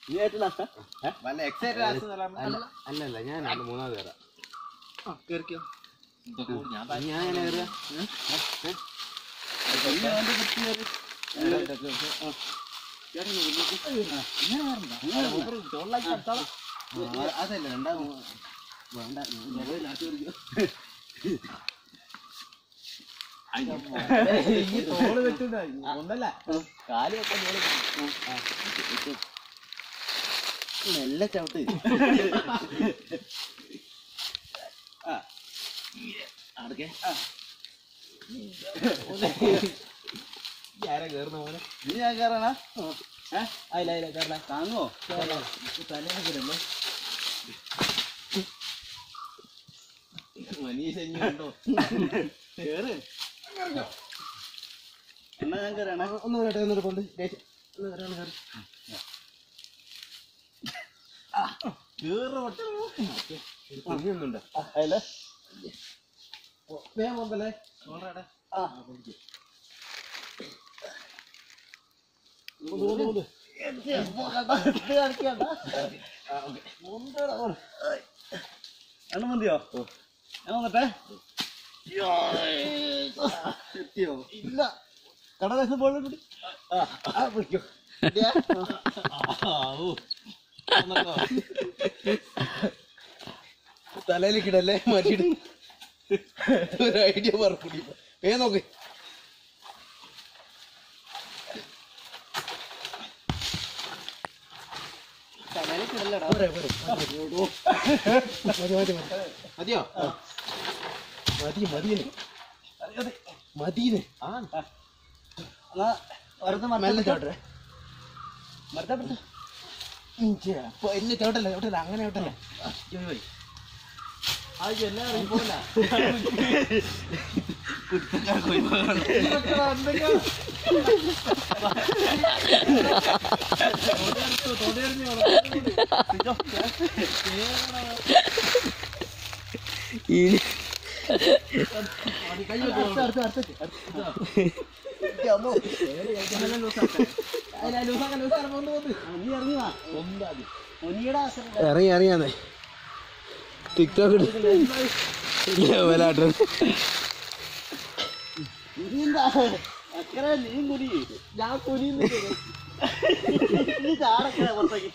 നീ ആയിട്ടില്ല വല്ല എക്സൈറ്റഡ് അല്ല അല്ലല്ല ഞാനാണ് മൂന്നാമത് കയറാം കേറിക്കോ ഞാൻ ഞാൻ എങ്ങനെ കയറുക അതല്ല രണ്ടാമത് വേണ്ട ഈ തോള് വെട്ടുന്ന ഒന്നല്ല കാല് വെക്കാൻ മെല്ലെ ചവിട്ട് അടക്കേ ആരാ കേറുന്ന പോലെ നീ ഞാൻ കയറണ അതില അതില കേറല താങ്ങോ തലേന്ന് മനീഷ് ഉണ്ടോ കേറ് എന്നാ ഞാൻ കയറണ ഒന്ന് വരട്ടെ ഒന്നൊരു കൊണ്ട് ഒന്ന് വരാണ് കയറി കുഞ്ഞൊന്നുണ്ടോ അതിലെ വേഗം വന്നല്ലേ എണ്ണം മതിയോ ഞാൻ വന്നട്ടെ എത്തിയോ ഇല്ല കടലാസം പോലെ കൂടി ആ പിടിക്കോ തലയിലേക്കിടല്ലേ മാറ്റിയിട്ട് ഒരു ഐഡിയ പറക്കൂടി വേഗം നോക്ക് മതിയോ മതി മതിയെ മതിയെ എന്നാ വെറുതെ മെല്ലെ മറന്നു ചവിട്ടേ മറത്തപ്പെടുത്ത അപ്പൊ എന്നെ ചവിട്ടല്ല ചവിട്ടല്ല അങ്ങനെ ചവിട്ടല്ല ഇറങ്ങി ഇറങ്ങിയാന്നേ ടിക്ടോക്ക് ലെവലാട്ടോ അക്കരെ നീ കുടി ഞാൻ കുരി നീ ചാടക്കര പുറത്തേക്ക്